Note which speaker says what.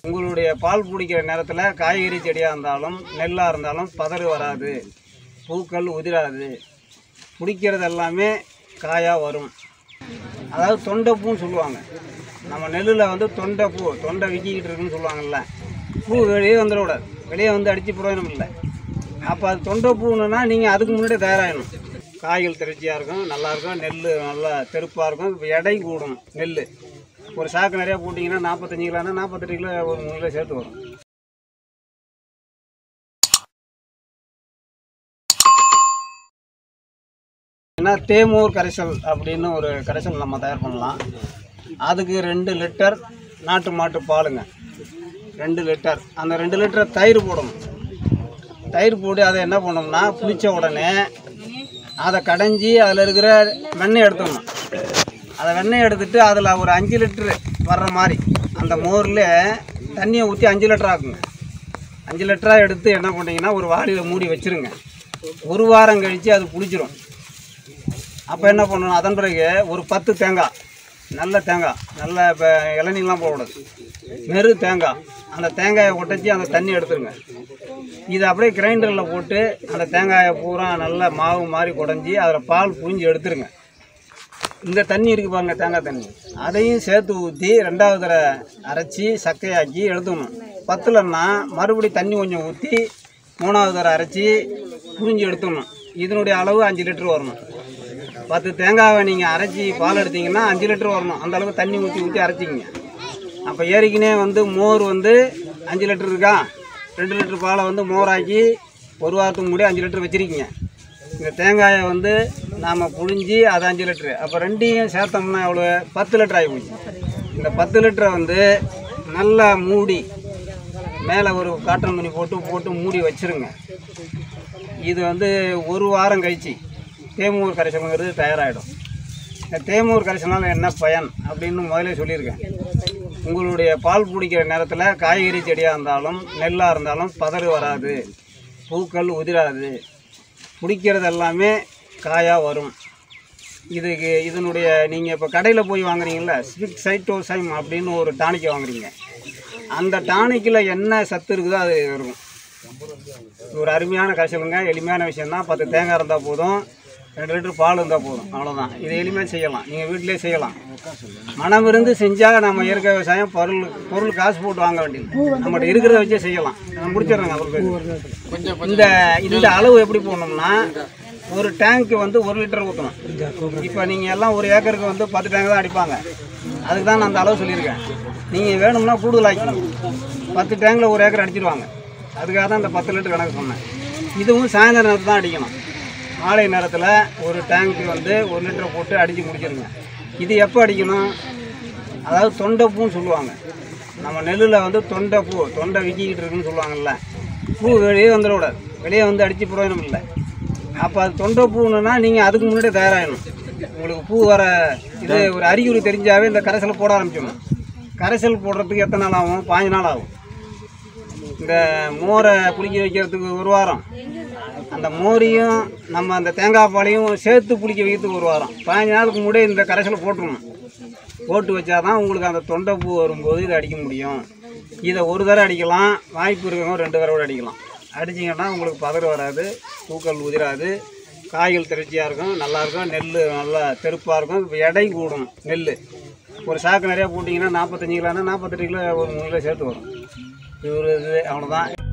Speaker 1: உங்களுடைய பால் பிடிக்கிற நேரத்தில் காய்கறி செடியாக இருந்தாலும் நெல்லாக இருந்தாலும் பதறு வராது பூக்கள் உதிராது பிடிக்கிறது எல்லாமே காயாக வரும் அதாவது தொண்டைப்பூன்னு சொல்லுவாங்க நம்ம நெல்லில் வந்து தொண்டைப்பூ தொண்டை விக்கிக்கிட்டு இருக்குன்னு சொல்லுவாங்கல்ல பூ வெளியே வந்துடக்கூடாது வெளியே வந்து அடித்து பிரயோஜனம் இல்லை அப்போ அது தொண்டைப்பூன்னா நீங்கள் அதுக்கு முன்னாடியே தயாராகணும் காய்கள் திரட்சியாக இருக்கும் நல்லாயிருக்கும் நெல் நல்லா தெருப்பாக இருக்கும் இப்ப எடை கூடும் நெல் ஒரு சாக்கு நிறையா போட்டிங்கன்னா நாற்பத்தஞ்சு கிலோனா நாற்பத்தெட்டு கிலோ ஒரு மூணு கிலோ சேர்த்து வரும் ஏன்னா தேமூர் கரைசல் அப்படின்னு ஒரு கரைசல் நம்ம தயார் பண்ணலாம் அதுக்கு ரெண்டு லிட்டர் நாட்டு மாட்டு பாலுங்க ரெண்டு லிட்டர் அந்த ரெண்டு லிட்டர் தயிர் போடணும் தயிர் போட்டு அதை என்ன பண்ணோம்னா புளிச்ச உடனே அதை கடைஞ்சி அதில் இருக்கிற வெண்ணெய் எடுத்துடணும் அதை வெண்ணெய் எடுத்துட்டு அதில் ஒரு அஞ்சு லிட்டரு வர்ற மாதிரி அந்த மோரில் தண்ணியை ஊற்றி அஞ்சு லிட்டர் ஆக்குங்க அஞ்சு லிட்டராக எடுத்து என்ன பண்ணீங்கன்னா ஒரு வாளியில் மூடி வச்சிருங்க ஒரு வாரம் கழித்து அது புளிச்சிரும் அப்போ என்ன பண்ணணும் அதன் பிறகு ஒரு பத்து தேங்காய் நல்ல தேங்காய் நல்ல இப்போ இளநீலாம் போடக்கூடாது நெரு தேங்காய் அந்த தேங்காயை உடைச்சி அந்த தண்ணி எடுத்துருங்க இதை அப்படியே கிரைண்டரில் போட்டு அந்த தேங்காயை பூரா நல்ல மாவு மாதிரி குடஞ்சி அதில் பால் புழிஞ்சு எடுத்துருங்க இந்த தண்ணி இருக்குது பாருங்க தேங்காய் தண்ணி அதையும் சேர்த்து ஊற்றி ரெண்டாவது தடவை அரைச்சி சக்கையாக்கி எடுத்துக்கணும் பத்தலைன்னா மறுபடி தண்ணி கொஞ்சம் ஊற்றி மூணாவது தடவை அரைச்சி புழிஞ்சு எடுத்துக்கணும் இதனுடைய அளவு அஞ்சு லிட்டர் வரணும் பத்து தேங்காவை நீங்கள் அரைச்சி பால் எடுத்தீங்கன்னா அஞ்சு லிட்டர் வரணும் அந்த அளவுக்கு தண்ணி ஊற்றி ஊற்றி அரைச்சிக்கிங்க அப்போ ஏறிக்கினே வந்து மோர் வந்து அஞ்சு லிட்டர் இருக்கா ரெண்டு லிட்டர் பாலை வந்து மோராக்கி ஒரு வாரத்துக்கு முன்னாடி அஞ்சு லிட்டர் வச்சுருக்கீங்க இந்த தேங்காயை வந்து நாம் புழிஞ்சி அது அஞ்சு லிட்ரு அப்போ ரெண்டையும் சேர்த்தோம்னா எவ்வளோ பத்து லிட்டர் ஆகி போச்சு இந்த பத்து லிட்டரை வந்து நல்லா மூடி மேலே ஒரு காட்டன் துணி போட்டு போட்டு மூடி வச்சிருங்க இது வந்து ஒரு வாரம் கழிச்சு தேமூர் கரைசலுங்கிறது தயாராகிடும் இந்த தேமூர் கரைசல்னால என்ன பயன் அப்படின்னு முதல்ல சொல்லியிருக்கேன் உங்களுடைய பால் பிடிக்கிற நேரத்தில் காய்கறி செடியாக இருந்தாலும் நெல்லாக இருந்தாலும் பதறு வராது பூக்கள் உதிராது பிடிக்கிறது எல்லாமே காயாக வரும் இதுக்கு இதனுடைய நீங்கள் இப்போ கடையில் போய் வாங்குறீங்கல்ல ஸ்பிக் சைட்டோசைம் அப்படின்னு ஒரு டானிக்கை வாங்குறீங்க அந்த டானிக்கில் என்ன சத்து இருக்குதோ அது இருக்கும் இது ஒரு அருமையான கரைசலுங்க எளிமையான விஷயம்தான் பத்து தேங்காய் இருந்தால் போதும் ரெண்டு லிட்டர் பால் இருந்தால் போதும் அவ்வளோதான் இதை எளிமையாக செய்யலாம் நீங்கள் வீட்டிலே செய்யலாம் மனம் இருந்து செஞ்சால் நம்ம இயற்கை விவசாயம் பொருள் பொருள் காசு போட்டு வாங்க வேண்டியது நம்மகிட்ட இருக்கிறத வச்சே செய்யலாம் நான் முடிச்சிடுறேங்க அப்புறம் இந்த இந்த அளவு எப்படி போடணும்னா ஒரு டேங்க்கு வந்து ஒரு லிட்டர் ஊற்றணும் இப்போ நீங்கள் எல்லாம் ஒரு ஏக்கருக்கு வந்து பத்து டேங்க் தான் அடிப்பாங்க அதுக்கு தான் நான் அந்த அளவு சொல்லியிருக்கேன் நீங்கள் வேணும்னா கூடுதல் ஆக்கிக்கணும் பத்து டேங்கில் ஒரு ஏக்கர் அடிச்சிடுவாங்க அதுக்காக தான் இந்த பத்து லிட்டர் கணக்கு சொன்னேன் இதுவும் சாயந்தரம் நேரத்தில் தான் அடிக்கணும் மாலை நேரத்தில் ஒரு டேங்க்கு வந்து ஒரு லிட்டரை போட்டு அடித்து முடிச்சிருங்க இது எப்போ அடிக்கணும் அதாவது தொண்டைப்பூன்னு சொல்லுவாங்க நம்ம நெல்லில் வந்து தொண்டைப்பூ தொண்டை விக்கிக்கிட்டு இருக்குன்னு சொல்லுவாங்கல்ல பூ வெளியே வந்துடக்கூடாது வெளியே வந்து அடித்து பிரயோஜனம் இல்லை அப்போ அது தொண்டைப்பூன்னா நீங்கள் அதுக்கு முன்னாடியே தயாராகணும் உங்களுக்கு பூ வர இது ஒரு அறிகுறி தெரிஞ்சாவே இந்த கரைசலை போட ஆரம்பிச்சிடணும் கரைசல் போடுறதுக்கு எத்தனை நாள் ஆகும் பாஞ்சு நாள் ஆகும் இந்த மோரை புளிக்க வைக்கிறதுக்கு ஒரு வாரம் அந்த மோரையும் நம்ம அந்த தேங்காய் பாலையும் சேர்த்து புளிக்க வைக்கிறதுக்கு ஒரு வாரம் பதினஞ்சு நாளுக்கு முன்னாடி இந்த கரைசலை போட்டுருணும் போட்டு வச்சாதான் உங்களுக்கு அந்த தொண்டைப்பூ வரும்போது இதை அடிக்க முடியும் இதை ஒரு தடவை அடிக்கலாம் வாய்ப்பு இருக்கவங்க ரெண்டு தடவை கூட அடிக்கலாம் அடிச்சிங்கன்னா உங்களுக்கு பதறு வராது பூக்கள் உதிராது காய்கள் திரட்சியாக இருக்கும் நல்லாயிருக்கும் நெல் நல்லா தெருப்பாக இருக்கும் இப்ப எடை கூடும் நெல் ஒரு சாக்கு நிறையா போட்டிங்கன்னா நாற்பத்தஞ்சு கிலோனா நாற்பத்தெட்டு கிலோ ஒரு மூணு கிலோ சேர்த்து வரும் இது ஒரு இது அவ்வளோதான்